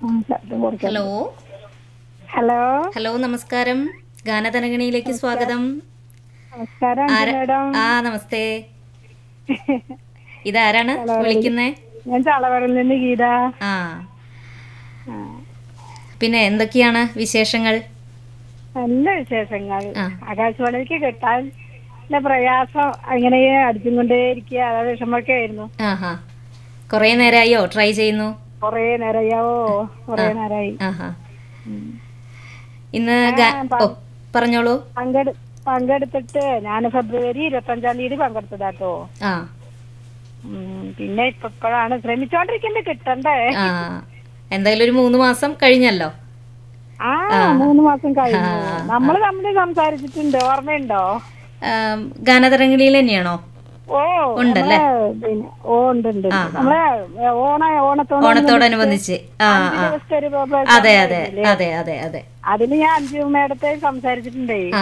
Hello hello hello നമസ്കാരം ഗാനതരംഗണിയിലേക്ക് സ്വാഗതം നമസ്കാരം ആരാ- മേഡം ആ നമസ്തേ ഇതാരാണ് വിളിക്കുന്നേ ഞാൻ ചളവറിൽ നിന്ന് ഗീത ആ പിന്നെ എന്തൊക്കെയാണ് വിശേഷങ്ങൾ നല്ല വിശേഷങ്ങൾ ആ. ആകാശവാണിക്ക് കിട്ടാൻ നല്ല പ്രയാസം അങ്ങനെ അടിച്ചും കൊണ്ടേ ഇരിക്കുക അതാ വിഷമൊക്കെ ആയിരുന്നു ആഹാ കുറേ നേരമായോ ട്രൈ ചെയ്യുന്നു കൊറേ നേരമാവോ കൊറേ നേരമായി ആഹാ ഇന്ന് ഗാ- ഓ പറഞ്ഞോളൂ പങ്കെടു പങ്കെടുത്തിട്ട് ഞാൻ ഫെബ്രുവരി ഇരുപത്തഞ്ചാം തീയതി പങ്കെടുത്തതാട്ടോ ആ ഉം, പിന്നെ ഇപ്പൊ ഇപ്പോഴാണ് ശ്രമിച്ചോണ്ടിരിക്കുന്നത് കിട്ടണ്ടേ ആ എന്തായാലും ഒരു മൂന്ന് മാസം കഴിഞ്ഞല്ലോ ആ മൂന്ന് മാസം കഴിഞ്ഞു നമ്മള് തമ്മിൽ സംസാരിച്ചിട്ടുണ്ട് ഓർമ്മയുണ്ടോ ആം, ഗാനതരംഗിണിയിൽ തന്നെയാണോ ഓ ഉണ്ടല്ലേ? നമ്മളെ പിന്നെ ഓ ഉണ്ട് ഉണ്ട് ഉണ്ട്. നമ്മളെ ഏ, ഓണ ഓണത്തോട് ഓണത്തോടനുബന്ധിച്ച് ആ ആ ദിവസത്തെ ഒരു പ്രോഗ്രാം അതെ അതെ അതെ അതെ അതെ അതിന് ഞാൻ അഞ്ചു മേടത്തെ സംസാരിച്ചിട്ടുണ്ടേ ആ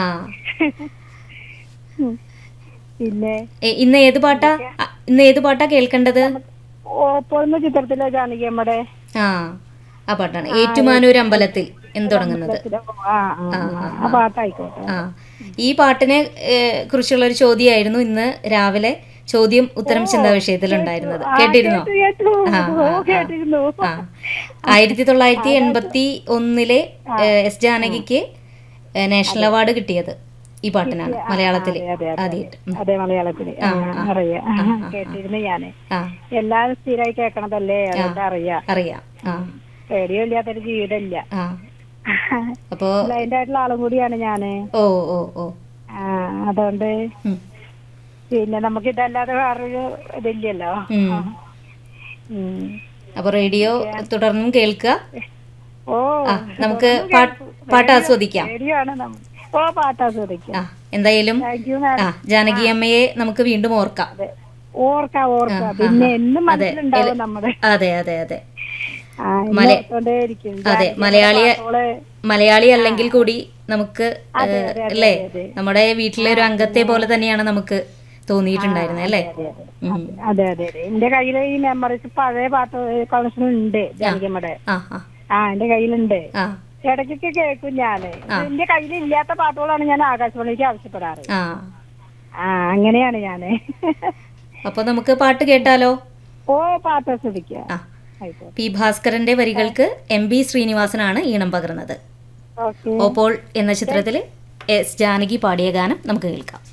ഉം. പിന്നെ എ, ഇന്ന് ഏത് പാട്ടാ അ, ഇന്ന് ഏത് പാട്ടാ കേൾക്കേണ്ടത് ഓപ്പോഴുന്ന ചിത്രത്തിലെ ജാനകി നമ്മുടെ ആ ആ പാട്ടാണ് ഏറ്റുമാനൂർ അമ്പലത്തിൽ എന്ന് തുടങ്ങുന്നത് ആ ആ, ആ, ആ പാട്ടായിക്കോട്ടെ ആ ഈ പാട്ടിനെ ഏ, കുറിച്ചുള്ള ഒരു ചോദ്യമായിരുന്നു ഇന്ന് രാവിലെ ചോദ്യം ഉത്തരം ചിന്താ വിഷയത്തിൽ ഉണ്ടായിരുന്നത് കേട്ടിരുന്നോ കേട്ടു ആ, ഓ ആ, കേട്ടിരുന്നു ആ ആയിരത്തി തൊള്ളായിരത്തി എൺപത്തി ഒന്നിലെ ഏ, എസ് ജാനകിക്ക് ഏ, നാഷണൽ അവാർഡ് കിട്ടിയത് ഈ പാട്ടിനാണ് മലയാളത്തിൽ അതെ, അതെ, അതെ. ആദ്യമായിട്ട് ഉം. അതെ മലയാളത്തില് ആ, അറിയാം കേട്ടിരുന്നു ഞാന് ആ എല്ലാരും സ്ഥിരമായി കേൾക്കണതല്ലേ അതുകൊണ്ട് അറിയാം അറിയാം ആ റേഡിയോ ഇല്ലാത്തൊരു ജീവിതമില്ല ആ അപ്പോ ബ്ലൈൻഡ് ആയിട്ടുള്ള ആളും കൂടിയാണ് ഞാന് ഓ ഓ ഓ ആ, അതുകൊണ്ട് ഉം. പിന്നെ നമുക്ക് ഇതല്ലാതെ വേറൊരു ഇതില്ലല്ലോ ഉം. ഉം. അപ്പൊ റേഡിയോ തുടർന്നും കേൾക്കുക ഓ ആ നമുക്ക് പാട്ട് പാട്ട് ആസ്വദിക്കാം റേഡിയോ ആണ് നമ്മ ഓ പാട്ടാസ്വദിക്കാം ആ എന്തായാലും താങ്ക് യു മാഡം ആ ജാനകി അമ്മയെ നമുക്ക് വീണ്ടും ഓർക്കാം അതെ ഓർക്കാം ഓർക്കാം പിന്നെ എന്നും മനസ്സിലുണ്ടാവും നമ്മുടെ അതെ അതെ അതെ ആ, എന്നും മല- ഓർത്തോണ്ടേയിരിക്കും. അതെ ജാനകിയുടെ മലയാളിയെ പാട്ടുകള് മലയാളി അല്ലെങ്കിൽ കൂടി നമുക്ക് ഏ, അല്ലേ നമ്മുടെ വീട്ടിലെ ഒരു അംഗത്തെ പോലെ തന്നെയാണ് നമുക്ക് തോന്നിയിട്ടുണ്ടായിരുന്നത് അല്ലേ ഉം. അതെ അതെ അതെ എന്റെ കയ്യില് ഈ മെമ്മറീസ് പഴയ പാട്ട് കളക്ഷൻ ഉണ്ട് ജാനകിയമ്മയുടെ ആ ആ ആ എന്റെ കയ്യിലുണ്ട് ആ ഇടയ്ക്കൊക്കെ കേൾക്കും ഞാന് എന്റെ കയ്യിൽ ഇല്ലാത്ത പാട്ടുകളാണ് ഞാൻ ആകാശവാണിക്ക് ആവശ്യപ്പെടാറ് ആ ആ അങ്ങനെയാണ് ഞാന് അപ്പൊ നമുക്ക് പാട്ട് കേട്ടാലോ ഓ പാട്ട് ആസ്വദിക്കാം ആ ആയിക്കോട്ടെ പി ഭാസ്കരന്റെ വരികൾക്ക് എം ബി ശ്രീനിവാസനാണ് ഈണം പകർന്നത് ഓക്കെ ഓപ്പോൾ എന്ന ചിത്രത്തിൽ എസ് ജാനകി പാടിയ ഗാനം നമുക്ക് കേൾക്കാം